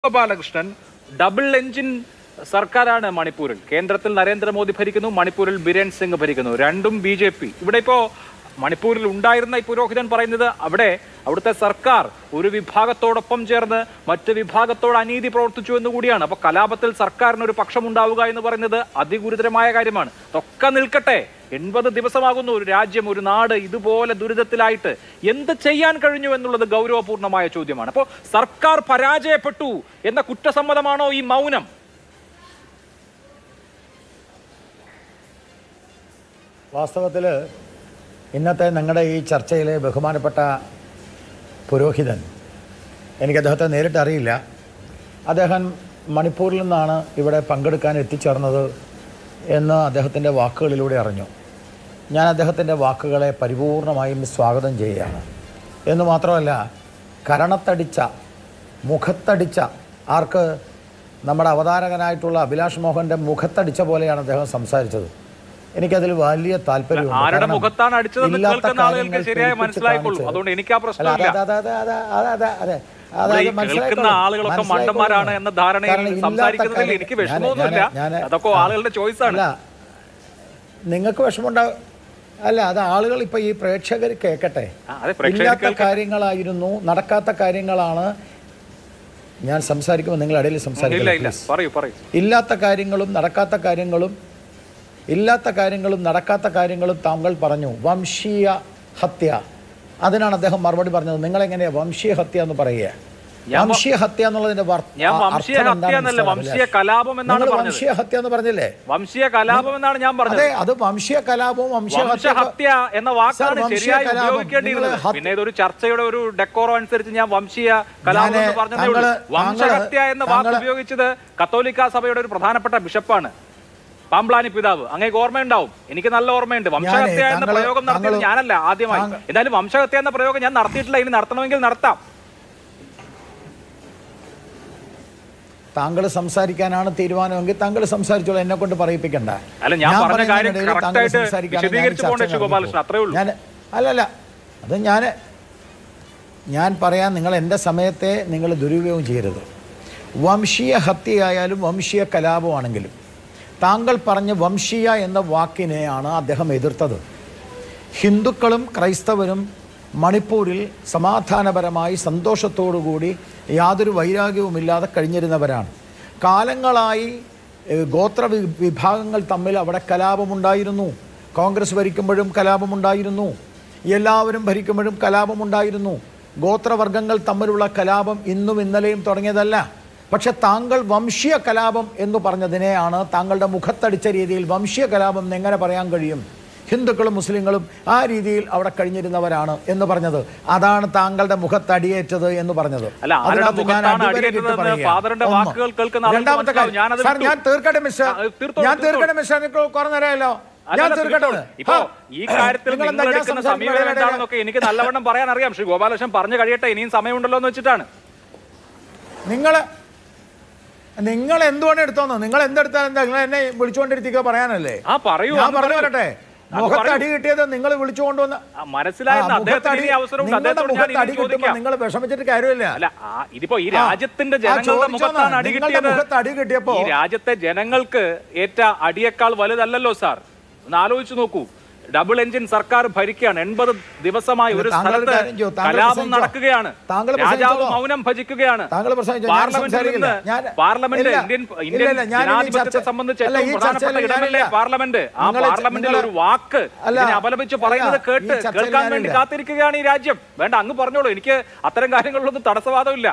Gopalakrishnan double engine സർക്കാരാണ് മണിപ്പൂരിൽ കേന്ദ്രത്തിൽ നരേന്ദ്രമോദി ഭരിക്കുന്നു മണിപ്പൂരിൽ ബിരേൻ സിംഗ് ഭരിക്കുന്നു രണ്ടും ബി ജെ പി ഇവിടെ ഇപ്പോ മണിപ്പൂരിൽ ഉണ്ടായിരുന്ന ഈ പുരോഹിതൻ പറയുന്നത് അവിടെ അവിടുത്തെ സർക്കാർ ഒരു വിഭാഗത്തോടൊപ്പം ചേർന്ന് മറ്റ് വിഭാഗത്തോട് അനീതി പ്രവർത്തിച്ചു എന്ന് കൂടിയാണ് അപ്പൊ കലാപത്തിൽ സർക്കാരിന് ഒരു പക്ഷമുണ്ടാവുക എന്ന് പറയുന്നത് അതിഗുരുതരമായ കാര്യമാണ് ഇതൊക്കെ നിൽക്കട്ടെ എൺപത് ദിവസമാകുന്നു ഒരു രാജ്യം ഒരു നാട് ഇതുപോലെ ദുരിതത്തിലായിട്ട് എന്ത് ചെയ്യാൻ കഴിഞ്ഞു എന്നുള്ളത് ഗൗരവപൂർണമായ ചോദ്യമാണ് അപ്പോൾ സർക്കാർ പരാജയപ്പെട്ടു എന്ന കുറ്റസമ്മതമാണോ ഈ മൗനം വാസ്തവത്തിൽ ഇന്നത്തെ നിങ്ങളുടെ ഈ ചർച്ചയിലെ ബഹുമാനപ്പെട്ട പുരോഹിതൻ എനിക്ക് അദ്ദേഹത്തെ നേരിട്ട് അറിയില്ല അദ്ദേഹം മണിപ്പൂരിൽ നിന്നാണ് ഇവിടെ പങ്കെടുക്കാൻ എത്തിച്ചേർന്നത് എന്ന് അദ്ദേഹത്തിൻ്റെ വാക്കുകളിലൂടെ അറിഞ്ഞു ഞാൻ അദ്ദേഹത്തിൻ്റെ വാക്കുകളെ പരിപൂർണമായും സ്വാഗതം ചെയ്യുകയാണ് എന്ന് മാത്രമല്ല കരണത്തടിച്ച മുഖത്തടിച്ച ആർക്ക് നമ്മുടെ അവതാരകനായിട്ടുള്ള അഭിലാഷ് മോഹൻ്റെ മുഖത്തടിച്ച പോലെയാണ് അദ്ദേഹം സംസാരിച്ചത് എനിക്കതിൽ വലിയ താല്പര്യമുണ്ട് ആരുടെ കാരണം മുഖത്താണ് അടിച്ചതെന്ന് ഇല്ലാത്ത കേൾക്കുന്ന ആളുകൾക്ക് കാര്യങ്ങൾ ശരിയായി പെരുപ്പിച്ച് മനസ്സിലായിക്കൊള്ളൂ കാണിച്ച് അതുകൊണ്ട് എനിക്ക് ആ അല്ല, പ്രശ്നമില്ല അതെ, അതെ, അതെ, അതെ, അതെ, അതെ, അതെ. ഇവിടെ അതെ, ഈ മനസ്സിലായിക്കോളും. കേൾക്കുന്ന ആളുകളൊക്കെ മനസ്സിലായിക്കോളും. മണ്ടന്മാരാണ് എന്ന ധാരണയിൽ കാരണം ഇല്ലാത്ത സംസാരിക്കുന്നതിൽ കാര്യം- എനിക്ക് ഞാന്- വിഷമമൊന്നുമില്ല ഞാന്- ഞാന് അതൊക്കെ ആ, ആളുകളുടെ ചോയ്സാണ് അല്ല നിങ്ങൾക്ക് വിഷമമുണ്ടാവും അല്ല അത് ആളുകൾ ഇപ്പൊ ഈ പ്രേക്ഷകർ കേൾക്കട്ടെ ആ, അതെ, പ്രേക്ഷകർ ഇല്ലാത്ത കേൾക്കട്ടെ. കാര്യങ്ങളായിരുന്നു നടക്കാത്ത കാര്യങ്ങളാണ് ഞാൻ സംസാരിക്കുമ്പോൾ നിങ്ങൾ ഇടയിൽ ഇല്ല സംസാരിക്കില്ല ഇല്ല പറയൂ പറയൂ ഇല്ലാത്ത കാര്യങ്ങളും നടക്കാത്ത കാര്യങ്ങളും ഇല്ലാത്ത കാര്യങ്ങളും നടക്കാത്ത കാര്യങ്ങളും താങ്കൾ പറഞ്ഞു വംശീയ ഹത്യ അതിനാണ് അദ്ദേഹം മറുപടി പറഞ്ഞത് നിങ്ങൾ എങ്ങനെയാ വംശീയ ഹത്യ എന്ന് പറയുക ഞാൻ വ- വംശീയ ഹത്യ എന്നുള്ളതിന്റെ വർ- ഞാൻ ആ വംശീയ അർത്ഥം ഹത്യ എന്താണെന്ന് എന്നല്ല മനസ്സിലാവില്ല. വംശീയ കലാപം എന്നാണ് നിങ്ങൾ പറഞ്ഞത് വംശീയ ഹത്യ എന്ന് പറഞ്ഞില്ലേ വംശീയ കലാപം എന്നാണ് ഞാൻ പറഞ്ഞത് അതെ അത് വംശീയ കലാപവും വംശീയ ഹത്യ വംശഹത്യ എന്ന വാക്കാണ് വംശീയ ശരിയായി കലാപം. ഉപയോഗിക്കേണ്ടിയിരുന്നത് നിങ്ങള് ഹത്യ- പിന്നെ ഇതൊരു ചർച്ചയുടെ ഒരു ഡെക്കോറോ അനുസരിച്ച് ഞാൻ വംശീയ കലാപം ഞാന് എന്ന് പറഞ്ഞതേ ഉള്ളൂ താങ്കള്- വംശഹത്യ എന്ന വാക്ക് താങ്കള്- ഉപയോഗിച്ചത് കത്തോലിക്ക സഭയുടെ ഒരു പ്രധാനപ്പെട്ട ബിഷപ്പാണ് പാമ്പ്ലാനി പിതാവ് അങ്ങേക്ക് ഓർമ്മയുണ്ടാവും എനിക്ക് നല്ല ഓർമ്മയുണ്ട് വംശഹത്യ എന്ന താങ്കള്- പ്രയോഗം നടത്തിയത് താങ്കള്- ഞാനല്ല ആദ്യമായി താങ്കൾ- എന്തായാലും വംശഹത്യ എന്ന പ്രയോഗം ഞാൻ നടത്തിയിട്ടില്ല ഇനി നടത്തണമെങ്കിൽ നടത്താം താങ്കൾ സംസാരിക്കാനാണ് തീരുമാനമെങ്കിൽ താങ്കൾ സംസാരിച്ചോളൂ എന്നെ കൊണ്ട് പറയിപ്പിക്കണ്ട അല്ല, ഞാൻ പറഞ്ഞ പറയുന്നതിനിടയിൽ കാര്യം താങ്കൾ correct ആയിട്ട് സംസാരിക്കുകയാണെങ്കിൽ ഞാൻ വിശദീകരിച്ച് പോകണ്ടേ ചർച്ച ശ്രീ ഗോപാലകൃഷ്ണൻ? നടത്തിക്കോളൂ. അത്രേ ഉള്ളൂ. ഞാൻ അല്ലല്ല അത് ഞാൻ ഞാൻ പറയാൻ നിങ്ങൾ എൻ്റെ സമയത്തെ നിങ്ങൾ ദുരുപയോഗം ചെയ്യരുത് വംശീയ ഹത്യയായാലും വംശീയ കലാപമാണെങ്കിലും താങ്കൾ പറഞ്ഞ വംശീയ എന്ന വാക്കിനെയാണ് അദ്ദേഹം എതിർത്തത് ഹിന്ദുക്കളും ക്രൈസ്തവരും മണിപ്പൂരിൽ സമാധാനപരമായി സന്തോഷത്തോടുകൂടി യാതൊരു വൈരാഗ്യവുമില്ലാതെ കഴിഞ്ഞിരുന്നവരാണ് കാലങ്ങളായി ഏഹ്, ഗോത്ര വി- വിഭാഗങ്ങൾ തമ്മിൽ അവിടെ കലാപമുണ്ടായിരുന്നു കോൺഗ്രസ് ഭരിക്കുമ്പോഴും കലാപമുണ്ടായിരുന്നു എല്ലാവരും ഭരിക്കുമ്പോഴും കലാപമുണ്ടായിരുന്നു ഗോത്രവർഗങ്ങൾ തമ്മിലുള്ള കലാപം ഇന്നും ഇന്നലെയും തുടങ്ങിയതല്ല പക്ഷെ താങ്കൾ വംശീയ കലാപം എന്ന് പറഞ്ഞതിനെയാണ് താങ്കളുടെ മുഖത്തടിച്ച രീതിയിൽ വംശീയ കലാപം എന്ന് എങ്ങനെ പറയാൻ കഴിയും ഹിന്ദുക്കളും മുസ്ലിങ്ങളും ആ രീതിയിൽ അവിടെ കഴിഞ്ഞിരുന്നവരാണ് എന്ന് പറഞ്ഞത് അതാണ് താങ്കളുടെ മുഖത്തടിയേറ്റത് എന്ന് പറഞ്ഞത് അല്ല, ആരുടെ അതിനകത്ത് ഞാൻ മുഖത്താണ് അടിവരയിട്ട് അടിയേറ്റതെന്ന് പറയുക. ഫാദറിന്റെ ഒന്ന്. വാക്കുകൾ കേൾക്കുന്ന ആളുകൾക്ക് രണ്ടാമത്തെ കാര്യം മനസ്സിലാവും. ഞാനത് സാർ വിട്ടു. ഞാൻ തീർക്കട്ടെ മിസ്റ്റർ ആ, തീർത്തോളൂ, ഞാൻ തീർത്തോളൂ. തീർക്കട്ടെ മിസ്റ്റർ എനിക്ക് കുറേ നേരമല്ലോ ഞാൻ അല്ലല്ല, തീർക്കട്ടെ തീർത്തോളൂ. ഇപ്പോ ഈ കാര്യത്തിൽ നിങ്ങൾ എന്താ നിങ്ങൾ ഞാൻ എടുക്കുന്ന സമീപനം സംസാരിക്കുന്ന എന്താണെന്നൊക്കെ എനിക്ക് നല്ലവണ്ണം പറയാൻ അറിയാം ശ്രീ ഗോപാലകൃഷ്ണൻ പറഞ്ഞു കഴിയട്ടെ ഇനിയും സമയമുണ്ടല്ലോ എന്ന് വെച്ചിട്ടാണ് നിങ്ങൾ നിങ്ങൾ എന്തുകൊണ്ട് എടുത്തോന്ന് നിങ്ങൾ എന്തെടുത്താൽ എന്താ നിങ്ങൾ എന്നെ വിളിച്ചുകൊണ്ടിരുത്തിക്കുക പറയാനല്ലേ ആ പറയൂ ഞാൻ അങ്ങ് പറഞ്ഞു പറയൂ. വരട്ടെ അങ്ങ് മുഖത്ത് പറയൂ. അടി കിട്ടിയത് നിങ്ങൾ വിളിച്ചുകൊണ്ടുവന്ന് ആ, മനസ്സിലായെന്ന് ആ, അദ്ദേഹത്തിന് മുഖത്തടി- ഇനി അവസരമുണ്ട് നിങ്ങളുടെ അദ്ദേഹത്തോട് ഞാൻ മുഖത്ത് അടി ഇനിയും കിട്ടുമ്പോൾ ചോദിക്കാം നിങ്ങൾ വിഷമിച്ചിട്ട് കാര്യമില്ല അല്ല ആ, ഇതിപ്പോ ഈ ആ, രാജ്യത്തിന്റെ ആ, ജനങ്ങളുടെ ചോദിച്ചോന്ന്. മുഖത്താണ് അടി നിങ്ങളുടെ കിട്ടിയത് മുഖത്ത് അടി കിട്ടിയപ്പോ ഈ രാജ്യത്തെ ജനങ്ങൾക്ക് ഏറ്റ അടിയേക്കാൾ വലുതല്ലല്ലോ സാർ ഒന്ന് ആലോചിച്ച് നോക്കൂ ഡബിൾ എഞ്ചിൻ സർക്കാർ ഭരിക്കുകയാണ് എൺപത് ദിവസമായി ഒരു താങ്കൾ ഒരു സ്ഥലത്ത് കാര്യം ചെയ്യൂ. താങ്കൾ കലാപം പ്രസംഗിച്ചോ. നടക്കുകയാണ് താങ്കൾ രാജാവ് പ്രസംഗിച്ചോളൂ. മൗനം ഭജിക്കുകയാണ് താങ്കൾ പ്രസംഗിച്ചോ. ഞാൻ പാർലമെന്റിൽ സംസാരിക്കില്ല. നിന്ന് ഞാൻ- പാർലമെന്റ് ഇല്ല. ഇന്ത്യൻ ഇല്ല, ഇന്ത്യൻ ഇല്ല. ഞാൻ ഈ ജനാധിപത്യത്തെ ചർച്ച- സംബന്ധിച്ച് അല്ല, ഏറ്റവും ഈ പ്രധാനപ്പെട്ട ചർച്ചയിൽ ഇടമല്ലേ ഞാനില്ല. പാർലമെന്റ് ആ നിങ്ങൾ- പാർലമെന്റിൽ നിങ്ങൾ- ഒരു വാക്ക് അല്ല, ഇതിനെ അപലപിച്ച് പറയുന്നത് അല്ല, കേട്ട് ഈ ചർച്ചയിൽ കേൾക്കാൻ വേണ്ടി ഞാനില്ല. കാത്തിരിക്കുകയാണ് ഈ രാജ്യം വേണ്ട അങ്ങ് പറഞ്ഞോളൂ എനിക്ക് അത്തരം കാര്യങ്ങളിലൊന്നും തടസ്സവാദമില്ല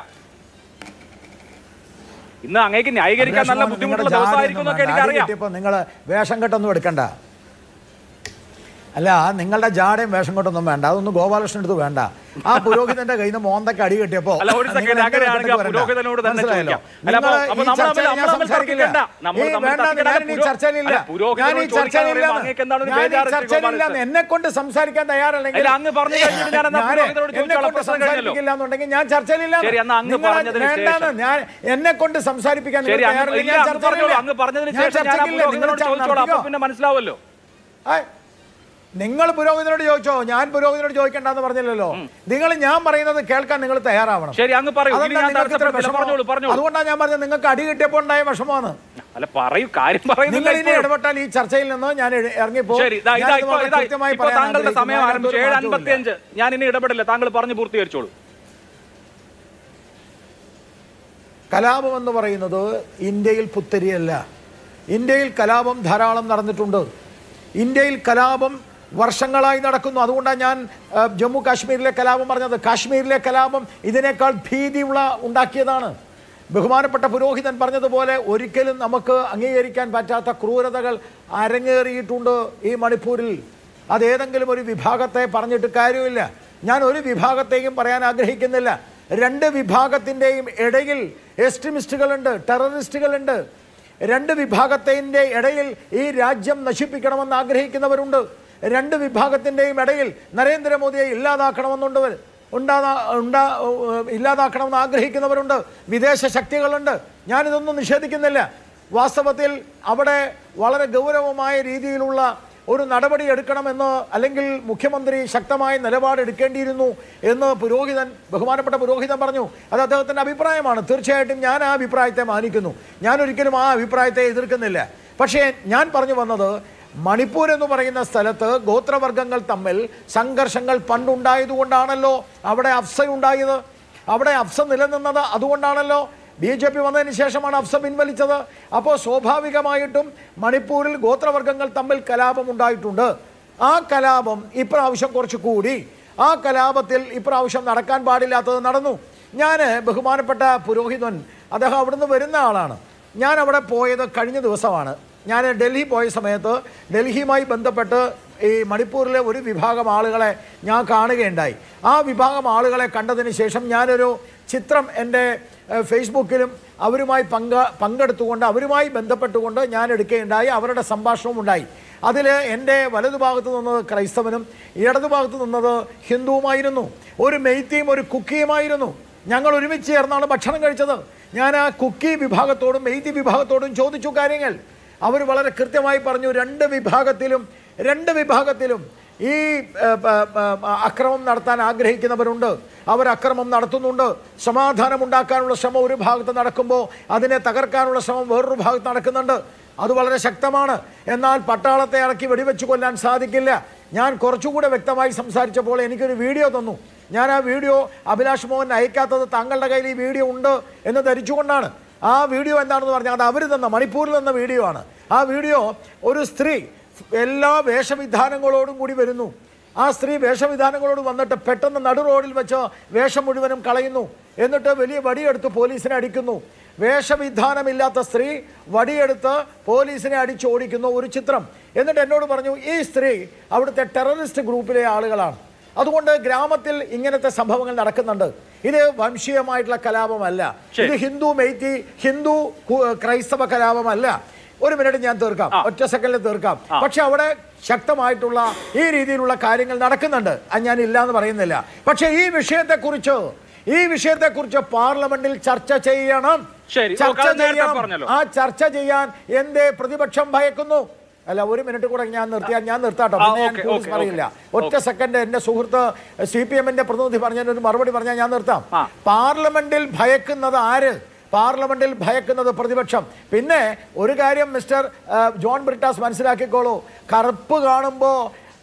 ഇന്ന് അങ്ങേക്ക് ന്യായീകരിക്കാൻ നല്ല അഭിലാഷ് മോഹൻ, ബുദ്ധിമുട്ടുള്ള നിങ്ങളുടെ ദിവസമായിരിക്കും എന്നൊക്കെ ജാടയൊന്നും വേണ്ട. അടി എനിക്കറിയാം കിട്ടിയപ്പോ നിങ്ങൾ വേഷം കെട്ടൊന്നും എടുക്കണ്ട അല്ല നിങ്ങളുടെ ജാടയും വേഷം കെട്ടൊന്നും വേണ്ട അതൊന്നും ഗോപാലകൃഷ്ണൻ അടുത്ത് വേണ്ട ആ പുരോഹിതന്റെ കയ്യിൽ നിന്ന് മോന്തക്ക് അടി കിട്ടിയപ്പോ അല്ല, ഒരു second, നിങ്ങൾ എന്ത് അങ്ങനെയാണെങ്കിൽ ആ വരണ്ട. പുരോഹിതനോട് തന്നെ മനസ്സിലായല്ലോ? ചോദിക്കാം. അല്ല, അപ്പൊ- നിങ്ങൾ അപ്പൊ ഈ നമ്മൾ ചർച്ചയിൽ തമ്മിൽ- ഞാൻ നമ്മൾ തമ്മിൽ സംസാരിക്കില്ല. തർക്കിക്കണ്ട. നമ്മൾ ഈ തമ്മിൽ വേണ്ട, തർക്കിക്കണ്ട. ഞാൻ ഈ പുരോ- ചർച്ചയിലില്ല. അല്ല, പുരോഹിതനോട് ഞാൻ ഈ ചോദിക്കാൻ ചർച്ചയിലില്ല. പറയുമ്പോൾ അങ്ങേക്ക് എന്താണ് ഒരു ഞാൻ ഈ ബേജാറ് ശ്രീ ചർച്ചയിലില്ല. ഗോപാലകൃഷ്ണൻ? എന്നെ കൊണ്ട് സംസാരിക്കാൻ തയ്യാറല്ലെങ്കിൽ അല്ല, അങ്ങ് പറഞ്ഞു കഴിഞ്ഞിട്ട് ഞാൻ എന്നാ ഞാന് പുരോഹിതനോട് എന്നെ ചോദിച്ചോളാം. കൊണ്ട് പ്രശ്നം കഴിഞ്ഞല്ലോ. സംസാരിക്കില്ല എന്നുണ്ടെങ്കിൽ ഞാൻ ചർച്ചയിലില്ല ശരി, എന്നാ അങ്ങ് നിങ്ങൾ പറഞ്ഞതിന് വേണ്ടാന്ന്. ശേഷം. ഞാൻ എന്നെ കൊണ്ട് സംസാരിപ്പിക്കാൻ നിങ്ങൾ ശരി അങ്ങ് തയ്യാറല്ലെങ്കിൽ ഇല്ല, ഞാൻ അങ്ങ് പറഞ്ഞോളൂ ചർച്ചയിലില്ല. അങ്ങ് പറഞ്ഞതിന് ഞാൻ ശേഷം ഞാൻ ആ ചർച്ചയ്ക്കില്ല. നിങ്ങൾ പുരോഹിതനോട് ചോദിച്ചോളാം അപ്പൊ നടത്തിക്കോ. പിന്നെ മനസ്സിലാവല്ലോ ആയ്. നിങ്ങൾ പുരോഹിതനോട് ചോദിച്ചോ ഞാൻ പുരോഹിതനോട് ചോദിക്കണ്ടെന്ന് പറഞ്ഞില്ലല്ലോ നിങ്ങൾ ഞാൻ പറയുന്നത് കേൾക്കാൻ നിങ്ങൾ തയ്യാറാവണം ശരി അങ്ങ് പറയൂ ഇനി അതെന്താ ഞാൻ നിങ്ങൾക്ക് ഇത്ര തടസ്സപ്പെടുന്നില്ല വിഷമം? പറഞ്ഞോളൂ പറഞ്ഞോളൂ അതുകൊണ്ടാണ് ഞാൻ പറഞ്ഞത് നിങ്ങൾക്ക് അടി കിട്ടിയപ്പോൾ ഉണ്ടായ വിഷമമാണ് അല്ല പറയൂ കാര്യം പറയുന്നില്ല നിങ്ങൾ ഇനി ഇപ്പോഴും. ഇടപെട്ടാൽ ഈ ചർച്ചയിൽ നിന്ന് ഞാൻ ഇഴ- ഇറങ്ങിപ്പോ ശരി ഇതാ ഇതാ ഞാനിത് ഇപ്പോ വളരെ ഇതാ കൃത്യമായി ഇപ്പോ പറയാൻ താങ്കളുടെ ആഗ്രഹിക്കുന്നു. സമയം ആരംഭിച്ചു അതിനകത്തൊരു ഏഴ് മാറ്റവുമില്ല. അൻപത്തി അഞ്ച് ഞാൻ ഇനി ഇടപെടില്ല താങ്കൾ പറഞ്ഞു പൂർത്തീകരിച്ചോളൂ കലാപം എന്ന് പറയുന്നത് ഇന്ത്യയിൽ പുത്തരിയല്ല ഇന്ത്യയിൽ കലാപം ധാരാളം നടന്നിട്ടുണ്ട് ഇന്ത്യയിൽ കലാപം വർഷങ്ങളായി നടക്കുന്നു അതുകൊണ്ടാണ് ഞാൻ ആ, ജമ്മു കാശ്മീരിലെ കലാപം പറഞ്ഞത് കാശ്മീരിലെ കലാപം ഇതിനേക്കാൾ ഭീതിയുള്ള ഉണ്ടാക്കിയതാണ് ബഹുമാനപ്പെട്ട പുരോഹിതൻ പറഞ്ഞതുപോലെ ഒരിക്കലും നമുക്ക് അംഗീകരിക്കാൻ പറ്റാത്ത ക്രൂരതകൾ അരങ്ങേറിയിട്ടുണ്ട് ഈ മണിപ്പൂരിൽ അതേതെങ്കിലും ഒരു വിഭാഗത്തെ പറഞ്ഞിട്ട് കാര്യമില്ല ഞാൻ ഒരു വിഭാഗത്തെയും പറയാൻ ആഗ്രഹിക്കുന്നില്ല രണ്ട് വിഭാഗത്തിൻ്റെയും ഇടയിൽ എക്സ്ട്രീമിസ്റ്റുകളുണ്ട് ടെററിസ്റ്റുകളുണ്ട് രണ്ട് വിഭാഗത്തിൻ്റെ ഇടയിൽ ഈ രാജ്യം നശിപ്പിക്കണമെന്ന് ആഗ്രഹിക്കുന്നവരുണ്ട് രണ്ട് വിഭാഗത്തിൻ്റെയും ഇടയിൽ നരേന്ദ്രമോദിയെ ഇല്ലാതാക്കണമെന്നുണ്ട് ഉണ്ടാ ഉണ്ടാ ഇല്ലാതാക്കണമെന്ന് ആഗ്രഹിക്കുന്നവരുണ്ട് വിദേശ ശക്തികളുണ്ട് ഞാനിതൊന്നും നിഷേധിക്കുന്നില്ല വാസ്തവത്തിൽ അവിടെ വളരെ ഗൗരവമായ രീതിയിലുള്ള ഒരു നടപടി എടുക്കണമെന്ന് അല്ലെങ്കിൽ മുഖ്യമന്ത്രി ശക്തമായ നിലപാടെടുക്കേണ്ടിയിരുന്നു എന്ന് പുരോഹിതൻ ബഹുമാനപ്പെട്ട പുരോഹിതൻ പറഞ്ഞു അത് അദ്ദേഹത്തിൻ്റെ അഭിപ്രായമാണ് തീർച്ചയായിട്ടും ഞാൻ ആ അഭിപ്രായത്തെ മാനിക്കുന്നു ഞാൻ ഒരിക്കലും ആ അഭിപ്രായത്തെ എതിർക്കുന്നില്ല പക്ഷേ ഞാൻ പറഞ്ഞു വന്നത് മണിപ്പൂർ എന്ന് പറയുന്ന സ്ഥലത്ത് ഗോത്രവർഗങ്ങൾ തമ്മിൽ സംഘർഷങ്ങൾ പണ്ടുണ്ടായതുകൊണ്ടാണല്ലോ അവിടെ അഫ്സയുണ്ടായത് അവിടെ അഫ്സ നിലനിന്നത് അതുകൊണ്ടാണല്ലോ ബി ജെ പി വന്നതിന് ശേഷമാണ് അഫ്സ പിൻവലിച്ചത് അപ്പോൾ സ്വാഭാവികമായിട്ടും മണിപ്പൂരിൽ ഗോത്രവർഗങ്ങൾ തമ്മിൽ കലാപം ഉണ്ടായിട്ടുണ്ട് ആ കലാപം ഇപ്രാവശ്യം കുറച്ച് കൂടി ആ കലാപത്തിൽ ഇപ്രാവശ്യം നടക്കാൻ പാടില്ലാത്തത് നടന്നു ഞാൻ ബഹുമാനപ്പെട്ട പുരോഹിതൻ അദ്ദേഹം അവിടുന്ന് വരുന്ന ആളാണ് ഞാൻ അവിടെ പോയത് കഴിഞ്ഞ ദിവസമാണ് ഞാൻ ഡൽഹി പോയ സമയത്ത് ഡൽഹിയുമായി ബന്ധപ്പെട്ട് ഈ മണിപ്പൂരിലെ ഒരു വിഭാഗം ആളുകളെ ഞാൻ കാണുകയുണ്ടായി ആ വിഭാഗം ആളുകളെ കണ്ടതിന് ശേഷം ഞാനൊരു ചിത്രം എൻ്റെ ഏഹ്, ഫേസ്ബുക്കിലും അവരുമായി പങ്ക പങ്കെടുത്തുകൊണ്ട് അവരുമായി ബന്ധപ്പെട്ടുകൊണ്ട് ഞാൻ എടുക്കുകയുണ്ടായി അവരുടെ സംഭാഷണവും ഉണ്ടായി അതിൽ എൻ്റെ വലതുഭാഗത്ത് നിന്നത് ക്രൈസ്തവനും ഇടതുഭാഗത്ത് നിന്നത് ഹിന്ദുവുമായിരുന്നു ഒരു മെയ്ത്തിയും ഒരു കുക്കിയുമായിരുന്നു ഞങ്ങൾ ഒരുമിച്ച് ചേർന്നാണ് ഭക്ഷണം കഴിച്ചത് ഞാൻ ആ കുക്കി വിഭാഗത്തോടും മെയ്ത്തി വിഭാഗത്തോടും ചോദിച്ചു കാര്യങ്ങൾ അവർ വളരെ കൃത്യമായി പറഞ്ഞു രണ്ട് വിഭാഗത്തിലും രണ്ട് വിഭാഗത്തിലും ഈ ഏ, പ, പ, അക്രമം നടത്താൻ ആഗ്രഹിക്കുന്നവരുണ്ട് അവർ അക്രമം നടത്തുന്നുണ്ട് സമാധാനം ഉണ്ടാക്കാനുള്ള ശ്രമം ഒരു ഭാഗത്ത് നടക്കുമ്പോൾ അതിനെ തകർക്കാനുള്ള ശ്രമം വേറൊരു ഭാഗത്ത് നടക്കുന്നുണ്ട് അത് വളരെ ശക്തമാണ് എന്നാൽ പട്ടാളത്തെ ഇറക്കി വെടിവെച്ച് കൊല്ലാൻ സാധിക്കില്ല ഞാൻ കുറച്ചുകൂടെ വ്യക്തമായി സംസാരിച്ചപ്പോൾ എനിക്കൊരു വീഡിയോ തന്നു ഞാൻ ആ വീഡിയോ അഭിലാഷ് മോഹൻ അയക്കാത്തത് താങ്കളുടെ കയ്യിൽ ഈ വീഡിയോ ഉണ്ട് എന്ന് ധരിച്ചുകൊണ്ടാണ് ആ വീഡിയോ എന്താണെന്ന് പറഞ്ഞാൽ അത് അവർ തന്ന മണിപ്പൂരിൽ തന്ന വീഡിയോ ആണ് ആ വീഡിയോ ഒരു സ്ത്രീ എല്ലാ വേഷവിധാനങ്ങളോടും കൂടി വരുന്നു ആ സ്ത്രീ വേഷവിധാനങ്ങളോട് വന്നിട്ട് പെട്ടെന്ന് നടു റോഡിൽ വെച്ച് വേഷം മുഴുവനും കളയുന്നു എന്നിട്ട് വലിയ വടിയെടുത്ത് പോലീസിനെ അടിക്കുന്നു വേഷവിധാനമില്ലാത്ത സ്ത്രീ വടിയെടുത്ത് പോലീസിനെ അടിച്ചോടിക്കുന്നു ഒരു ചിത്രം എന്നിട്ട് എന്നോട് പറഞ്ഞു ഈ സ്ത്രീ അവിടുത്തെ ടെററിസ്റ്റ് ഗ്രൂപ്പിലെ ആളുകളാണ് അതുകൊണ്ട് ഗ്രാമത്തിൽ ഇങ്ങനത്തെ സംഭവങ്ങൾ നടക്കുന്നുണ്ട് ഇത് വംശീയമായിട്ടുള്ള കലാപമല്ല ഇത് ഹിന്ദു മെയ്ത്തി ഹിന്ദു കു- ക്രൈസ്തവ കലാപമല്ല ഒരു മിനിറ്റ് ഞാൻ തീർക്കാം ഒറ്റ സെക്കൻഡിൽ തീർക്കാം പക്ഷെ അവിടെ ശക്തമായിട്ടുള്ള ഈ രീതിയിലുള്ള കാര്യങ്ങൾ നടക്കുന്നുണ്ട് അത് ഞാൻ ഇല്ല എന്ന് പറയുന്നില്ല പക്ഷെ ഈ വിഷയത്തെക്കുറിച്ച് ഈ വിഷയത്തെക്കുറിച്ച് പാർലമെന്റിൽ ചർച്ച ചെയ്യണം ശരി, ചർച്ച ഓക്കെ, അത് നേരത്തെ ചെയ്യണം പറഞ്ഞല്ലോ. ആ ചർച്ച ചെയ്യാൻ എന്തേ പ്രതിപക്ഷം ഭയക്കുന്നു അല്ല ഒരു മിനിറ്റ് കൂടെ ഞാൻ നിർത്തിയാൽ ഞാൻ നിർത്താട്ടോ ആ, പിന്നെ ഞാൻ ഓക്കെ, കൂടുതൽ ഓക്കെ, പറയില്ല ഓക്കെ. ഒറ്റ സെക്കൻഡ് എന്റെ സുഹൃത്ത് സി പി എമ്മിന്റെ പ്രതിനിധി പറഞ്ഞതിന് ഒരു മറുപടി പറഞ്ഞാൽ ഞാൻ നിർത്താം ആ. പാർലമെന്റിൽ ഭയക്കുന്നത് ആര് പാർലമെന്റിൽ ഭയക്കുന്നത് പ്രതിപക്ഷം പിന്നെ ഒരു കാര്യം മിസ്റ്റർ ആ, ജോൺ ബ്രിട്ടാസ് മനസ്സിലാക്കിക്കോളൂ കറുപ്പ് കാണുമ്പോൾ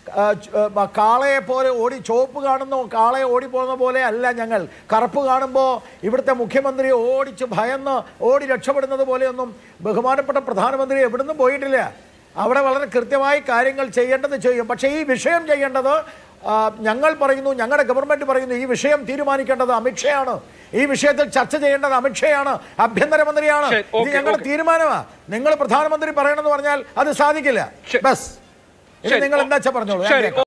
കാളയെ പോലെ ഓടി ചുവപ്പ് കാണുന്നു കാളയെ ഓടിപ്പോകുന്ന പോലെ അല്ല ഞങ്ങൾ കറുപ്പ് കാണുമ്പോൾ ഇവിടുത്തെ മുഖ്യമന്ത്രി ഓടിച്ച് ഭയന്ന് ഓടി രക്ഷപ്പെടുന്നത് പോലെയൊന്നും ബഹുമാനപ്പെട്ട പ്രധാനമന്ത്രി എവിടുന്നും പോയിട്ടില്ല അവിടെ വളരെ കൃത്യമായി കാര്യങ്ങൾ ചെയ്യേണ്ടത് ചെയ്യും പക്ഷേ ഈ വിഷയം ചെയ്യേണ്ടത് ആ, ഞങ്ങൾ പറയുന്നു ഞങ്ങളുടെ ഗവൺമെന്റ് പറയുന്നു ഈ വിഷയം തീരുമാനിക്കേണ്ടത് അമിത്ഷയാണ് ഈ വിഷയത്തിൽ ചർച്ച ചെയ്യേണ്ടത് അമിത്ഷയാണ് ആഭ്യന്തരമന്ത്രിയാണ് ശരി, ഇത് ഓക്കെ, ഞങ്ങളുടെ ഓക്കെ. തീരുമാനമാണ് നിങ്ങൾ പ്രധാനമന്ത്രി പറയണമെന്ന് പറഞ്ഞാൽ അത് സാധിക്കില്ല ശരി. ബസ് ഇനി ശരി, നിങ്ങൾ ഓ- എന്താ വെച്ചാൽ പറഞ്ഞോളൂ ഞാൻ ശരി കേൾക്കാം.